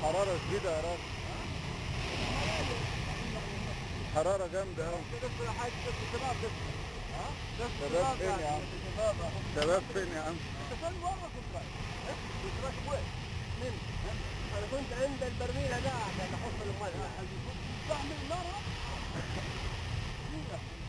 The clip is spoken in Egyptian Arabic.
حرارة شديدة يا راجل حرارة جامدة أوي لسه حاجه لسه شباب لسه ها لسه شباب فين يا عم؟ شباب شباب فين يا عم؟ انت فين مره كنت رايح؟ كنت رايح وين؟ من؟ انا كنت عند البرميل هذا عشان احط الميه بعمل نار